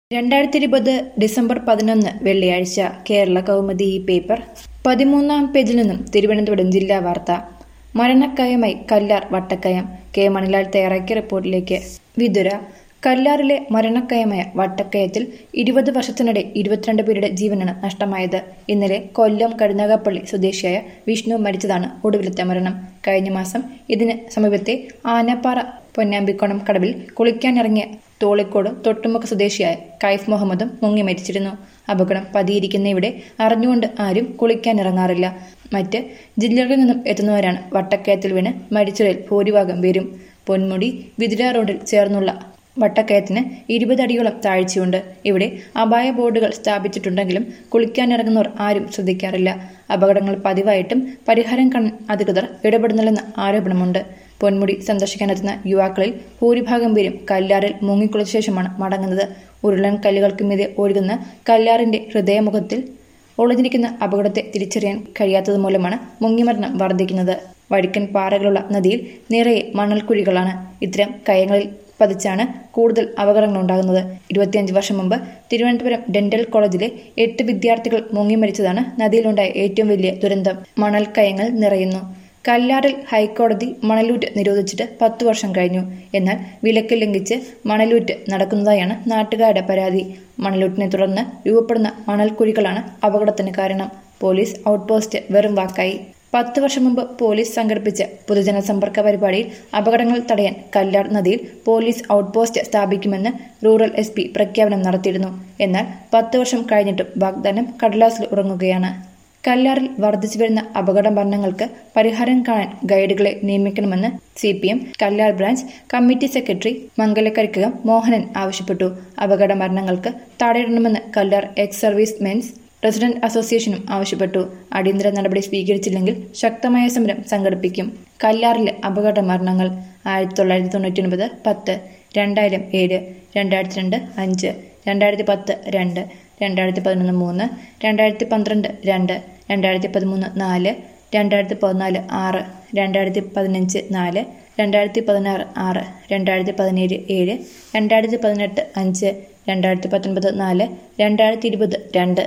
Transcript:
രണ്ടായിരത്തി ഇരുപത് ഡിസംബർ പതിനൊന്ന് വെള്ളിയാഴ്ച കേരള കൗമുദി ഈ പേപ്പർ പതിമൂന്നാം പേജിൽ നിന്നും തിരുവനന്തപുരം ജില്ലാ വാർത്ത മരണക്കയമായി കല്ലാർ വട്ടക്കയം കെ മണിലാൽ തയ്യാറാക്കിയ റിപ്പോർട്ടിലേക്ക് വിതുര കല്ലാറിലെ മരണക്കയമായ വട്ടക്കയത്തിൽ ഇരുപത് വർഷത്തിനിടെ ഇരുപത്തിരണ്ട് പേരുടെ ജീവനാണ് നഷ്ടമായത് ഇന്നലെ കൊല്ലം കരുനാഗപ്പള്ളി സ്വദേശിയായ വിഷ്ണു മരിച്ചതാണ് ഒടുവിലത്തെ മരണം കഴിഞ്ഞ മാസം ഇതിന് സമീപത്തെ ആനപ്പാറ പൊന്നാമ്പിക്കോണം കടവിൽ കുളിക്കാനിറങ്ങിയ തോളിക്കോട് തൊട്ടുമുഖ സ്വദേശിയായ കൈഫ് മുഹമ്മദും മുങ്ങി മരിച്ചിരുന്നു അപകടം പതിയിരിക്കുന്ന ഇവിടെ അറിഞ്ഞുകൊണ്ട് ആരും കുളിക്കാനിറങ്ങാറില്ല മറ്റ് ജില്ലകളിൽ നിന്നും എത്തുന്നവരാണ് വട്ടക്കയത്തിൽ വീണ് മരിച്ചവരിൽ ഭൂരിഭാഗം പേരും പൊന്മുടി വിതുര റോഡിൽ ചേർന്നുള്ള വട്ടക്കയത്തിന് ഇരുപതടിയോളം താഴ്ചയുണ്ട് ഇവിടെ അപായ ബോർഡുകൾ സ്ഥാപിച്ചിട്ടുണ്ടെങ്കിലും കുളിക്കാനിറങ്ങുന്നവർ ആരും ശ്രദ്ധിക്കാറില്ല അപകടങ്ങൾ പതിവായിട്ടും പരിഹാരം കാണാൻ അധികൃതർ ഇടപെടുന്നില്ലെന്ന ആരോപണമുണ്ട് പൊന്മുടി സന്ദർശിക്കാനെത്തുന്ന യുവാക്കളിൽ ഭൂരിഭാഗം പേരും കല്ലാറിൽ മുങ്ങിക്കുളിച്ച ശേഷമാണ് മടങ്ങുന്നത് ഉരുളൻ കല്ലുകൾക്ക് മീതെ ഒഴുകുന്ന കല്ലാറിന്റെ ഹൃദയമുഖത്തിൽ ഒളിഞ്ഞിരിക്കുന്ന അപകടത്തെ തിരിച്ചറിയാൻ കഴിയാത്തത് മൂലമാണ് മുങ്ങിമരണം വർദ്ധിക്കുന്നത് വഴുക്കൻ പാറകളുള്ള നദിയിൽ നിറയെ മണൽക്കുഴികളാണ് ഇത്തരം കയങ്ങളിൽ പതിച്ചാണ് കൂടുതൽ അപകടങ്ങൾ ഉണ്ടാകുന്നത് ഇരുപത്തിയഞ്ച് വർഷം മുമ്പ് തിരുവനന്തപുരം ഡെന്റൽ കോളേജിലെ എട്ട് വിദ്യാർത്ഥികൾ മുങ്ങി മരിച്ചതാണ് നദിയിലുണ്ടായ ഏറ്റവും വലിയ ദുരന്തം മണൽ കയങ്ങൾ നിറയുന്നു കല്ലാറിൽ ഹൈക്കോടതി മണലൂറ്റ് നിരോധിച്ചിട്ട് പത്തു വർഷം കഴിഞ്ഞു എന്നാൽ വിലക്ക് ലംഘിച്ച് മണലൂറ്റ് നടക്കുന്നതായാണ് നാട്ടുകാരുടെ പരാതി മണലൂറ്റിനെ തുടർന്ന് രൂപപ്പെടുന്ന മണൽക്കുഴികളാണ് അപകടത്തിന് കാരണം പോലീസ് ഔട്ട്പോസ്റ്റ് വെറും വാക്കായി പത്ത് വർഷം മുമ്പ് പോലീസ് സംഘടിപ്പിച്ച പൊതുജന സമ്പർക്ക പരിപാടിയിൽ അപകടങ്ങൾ തടയാൻ കല്ലാർ നദിയിൽ പോലീസ് ഔട്ട്പോസ്റ്റ് സ്ഥാപിക്കുമെന്ന് റൂറൽ എസ് പി പ്രഖ്യാപനം നടത്തിയിരുന്നു എന്നാൽ പത്ത് വർഷം കഴിഞ്ഞിട്ടും വാഗ്ദാനം കടലാസിൽ ഉറങ്ങുകയാണ് കല്ലാറിൽ വർദ്ധിച്ചു വരുന്ന അപകട മരണങ്ങൾക്ക് പരിഹാരം കാണാൻ ഗൈഡുകളെ നിയമിക്കണമെന്ന് C P M Kallar branch committee secretary Mangalakkarikkakam Mohanan ആവശ്യപ്പെട്ടു അപകട മരണങ്ങൾക്ക് തടയിടണമെന്ന് Kallar ex service men's resident അസോസിയേഷനും ആവശ്യപ്പെട്ടു അടിയന്തര നടപടി സ്വീകരിച്ചില്ലെങ്കിൽ ശക്തമായ സമരം സംഘടിപ്പിക്കും കല്ലാറിലെ അപകട മരണങ്ങൾ ആയിരത്തി തൊള്ളായിരത്തി തൊണ്ണൂറ്റി ഒൻപത് പത്ത് രണ്ടായിരം ഏഴ് രണ്ടായിരത്തി രണ്ട് അഞ്ച് രണ്ടായിരത്തി പത്ത് രണ്ട് രണ്ടായിരത്തി പതിനൊന്ന് മൂന്ന് രണ്ടായിരത്തി പന്ത്രണ്ട് രണ്ട് രണ്ടായിരത്തി പതിമൂന്ന് നാല് രണ്ടായിരത്തി പതിനാല് ആറ് രണ്ടായിരത്തി പതിനഞ്ച് നാല് രണ്ടായിരത്തി പതിനാറ് ആറ് രണ്ടായിരത്തി പതിനേഴ് ഏഴ് രണ്ടായിരത്തി പതിനെട്ട് അഞ്ച് രണ്ടായിരത്തി പത്തൊൻപത് നാല് രണ്ടായിരത്തി ഇരുപത് രണ്ട്